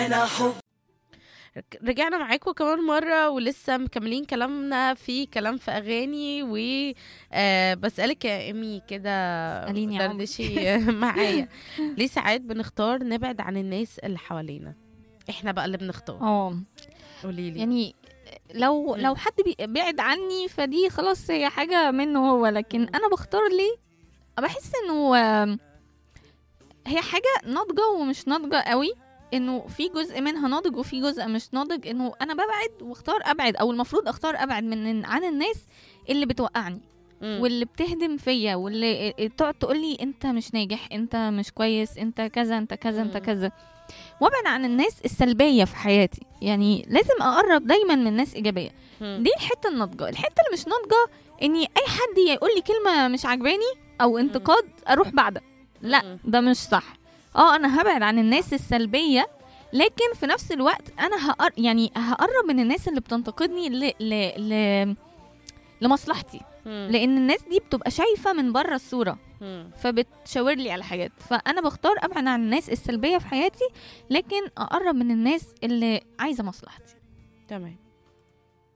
أنا حب رجعنا معاكم كمان مرة ولسه مكملين كلامنا في كلام في أغاني و آه بسألك يا إيمي كده اسأليني يا عمر. دردشي معايا ليه ساعات بنختار نبعد عن الناس اللي حوالينا احنا بقى اللي بنختار اه قولي لي يعني لو مم. لو حد بي- بعد عني فدي خلاص هي حاجه منه هو لكن انا بختار ليه بحس انه آم، هي حاجه ناضجه ومش ناضجه قوي انه في جزء منها ناضج وفي جزء مش ناضج انه انا ببعد واختار ابعد او المفروض اختار ابعد من عن الناس اللي بتوقعني واللي بتهدم فيا واللي تقعد تقول لي انت مش ناجح انت مش كويس انت كذا انت كذا انت مم. كذا وابعد عن الناس السلبيه في حياتي يعني لازم اقرب دايما من ناس ايجابيه مم. دي الحته الناضجه الحته اللي مش ناضجه اني اي حد يقول لي كلمه مش عجباني او انتقاد اروح بعدها لا مم. ده مش صح اه انا هبعد عن الناس السلبيه لكن في نفس الوقت انا هقر... يعني هقرب من الناس اللي بتنتقدني ل... ل... ل... لمصلحتي مم. لان الناس دي بتبقى شايفه من بره الصوره مم. فبتشاور لي على حاجات فانا بختار ابعد عن الناس السلبيه في حياتي لكن اقرب من الناس اللي عايزه مصلحتي تمام